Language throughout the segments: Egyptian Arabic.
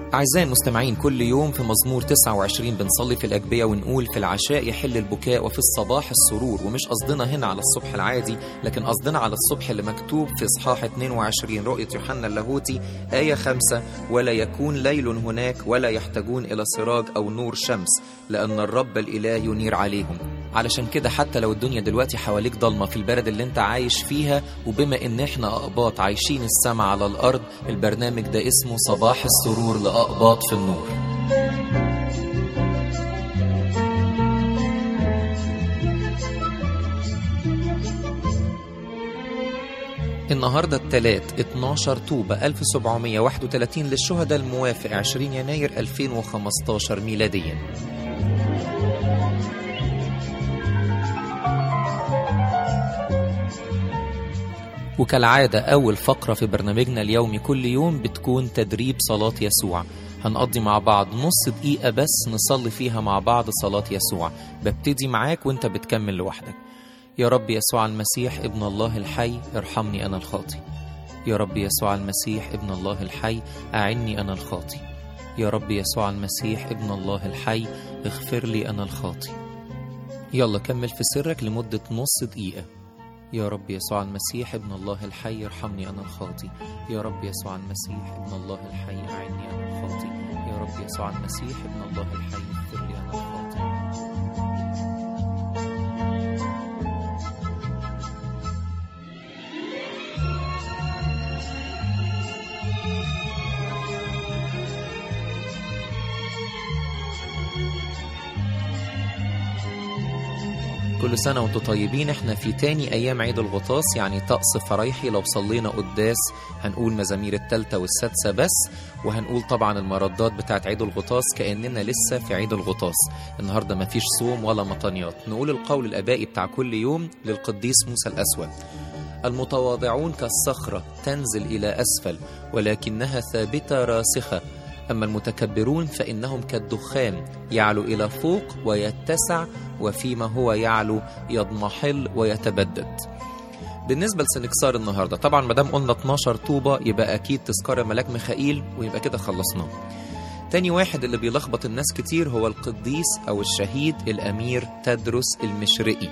أعزائي المستمعين كل يوم في مزمور 29 بنصلي في الأجبية ونقول في العشاء يحل البكاء وفي الصباح السرور ومش قصدنا هنا على الصبح العادي لكن قصدنا على الصبح اللي مكتوب في إصحاح 22 رؤية يوحنا اللاهوتي آية 5 ولا يكون ليل هناك ولا يحتاجون إلى سراج أو نور شمس لأن الرب الإله ينير عليهم علشان كده حتى لو الدنيا دلوقتي حواليك ضلمة في البلد اللي انت عايش فيها وبما ان احنا أقباط عايشين السما على الأرض البرنامج ده اسمه صباح السرور لأقباط في النور النهاردة التلات 12 طوبة 1731 للشهداء الموافق 20 يناير 2015 ميلادياً وكالعادة أول فقرة في برنامجنا اليومي كل يوم بتكون تدريب صلاة يسوع هنقضي مع بعض نص دقيقة بس نصلي فيها مع بعض صلاة يسوع ببتدي معاك وانت بتكمل لوحدك يا رب يسوع المسيح ابن الله الحي ارحمني أنا الخاطي يا رب يسوع المسيح ابن الله الحي أعني أنا الخاطي يا رب يسوع المسيح ابن الله الحي اغفر لي أنا الخاطي يلا كمل في سرك لمدة نص دقيقة يا رب يسوع المسيح ابن الله الحي ارحمني أنا الخاطي يا رب يسوع المسيح ابن الله الحي أعني أنا الخاطي يا رب يسوع المسيح ابن الله الحي اغفر لي أنا الخاطي كل سنة وانتم طيبين احنا في تاني أيام عيد الغطاس يعني طقس فرايحي لو صلينا قداس هنقول مزامير التالتة والسادسة بس وهنقول طبعا المردات بتاعت عيد الغطاس كأننا لسه في عيد الغطاس النهاردة مفيش صوم ولا مطانيات نقول القول الآبائي بتاع كل يوم للقديس موسى الأسود المتواضعون كالصخرة تنزل إلى أسفل ولكنها ثابتة راسخة أما المتكبرون فإنهم كالدخان يعلو إلى فوق ويتسع وفيما هو يعلو يضمحل ويتبدد بالنسبة لسنكسار النهاردة طبعا مدام قلنا 12 طوبة يبقى أكيد تذكار ملاك ميخائيل ويبقى كده خلصناه تاني واحد اللي بيلخبط الناس كتير هو القديس أو الشهيد الأمير تدرس المشرقي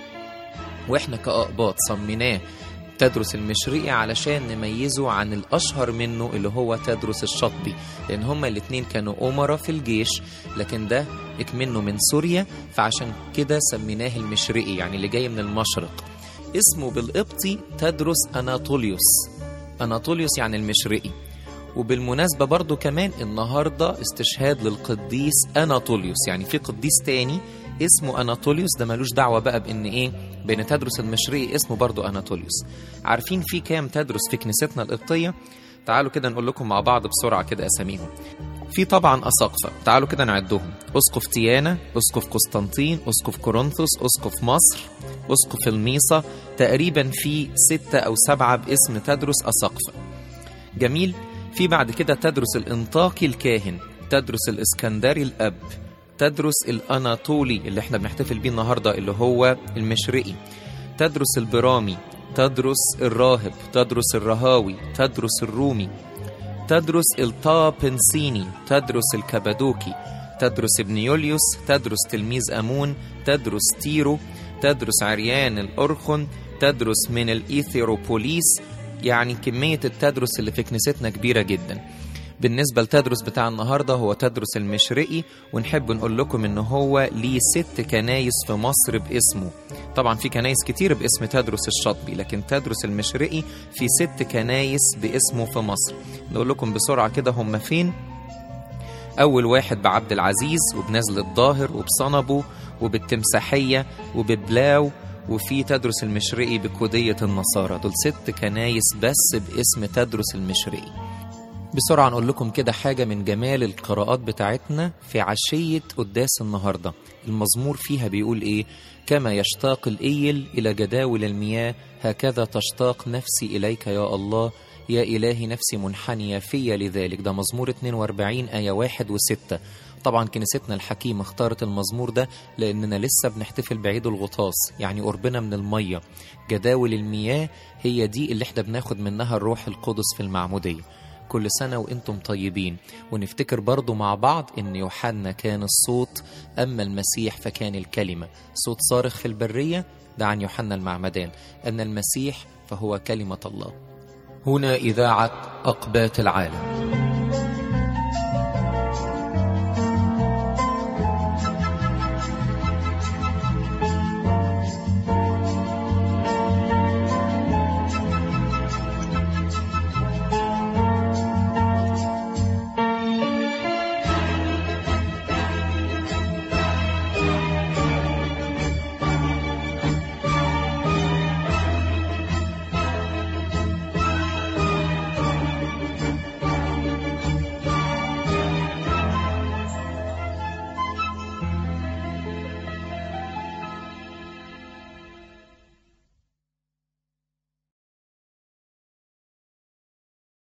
وإحنا كأقباط صميناه تدرس المشرقي علشان نميزه عن الأشهر منه اللي هو تدرس الشطبي لأن هما الاتنين كانوا أمراء في الجيش لكن ده اكمنه من سوريا فعشان كده سميناه المشرقي يعني اللي جاي من المشرق اسمه بالقبطي تدرس أناطوليوس أناطوليوس يعني المشرقي وبالمناسبة برضو كمان النهاردة استشهاد للقديس أناطوليوس يعني في قديس تاني اسمه أناطوليوس ده ملوش دعوة بقى بإن إيه بين تدرس المشرقي اسمه برضو أناطوليوس عارفين في كام تدرس في كنيستنا القبطية تعالوا كده نقول لكم مع بعض بسرعة كده أساميهم في طبعا أساقفة تعالوا كده نعدهم أسقف تيانا أسقف قسطنطين أسقف كورنثوس أسقف مصر أسقف الميصة تقريبا في ستة أو سبعة باسم تدرس أساقفة جميل في بعد كده تدرس الإنطاقي الكاهن تدرس الإسكندري الأب تدرس الأناطولي اللي احنا بنحتفل بيه النهاردة اللي هو المشرقي تدرس البرامي تدرس الراهب تدرس الرهاوي تدرس الرومي تدرس الطابنسيني تدرس الكبادوكي تدرس ابن يوليوس تدرس تلميذ أمون تدرس تيرو تدرس عريان الأرخن تدرس من الإيثيروبوليس يعني كمية التدرس اللي في كنيستنا كبيرة جدا بالنسبة لتدرس بتاع النهاردة هو تدرس المشرقي ونحب نقول لكم ان هو ليه ست كنايس في مصر باسمه طبعا في كنايس كتير باسم تدرس الشاطبي لكن تدرس المشرقي في ست كنايس باسمه في مصر نقول لكم بسرعة كده هم فين أول واحد بعبد العزيز وبنزل الظاهر وبصنبو وبالتمساحية وببلاو وفي تدرس المشرقي بكودية النصارى دول ست كنايس بس باسم تدرس المشرقي بسرعة نقول لكم كده حاجة من جمال القراءات بتاعتنا في عشية قداس النهاردة المزمور فيها بيقول إيه كما يشتاق الإيل إلى جداول المياه هكذا تشتاق نفسي إليك يا الله يا إلهي نفسي منحنية في لذلك ده مزمور 42 آية 1 و6 طبعا كنيستنا الحكيمة اختارت المزمور ده لأننا لسه بنحتفل بعيد الغطاس يعني قربنا من المية جداول المياه هي دي اللي احنا بناخد منها الروح القدس في المعمودية كل سنة وانتم طيبين ونفتكر برضو مع بعض ان يوحنا كان الصوت اما المسيح فكان الكلمة صوت صارخ في البرية ده عن يوحنا المعمدان ان المسيح فهو كلمة الله هنا إذاعة أقبات العالم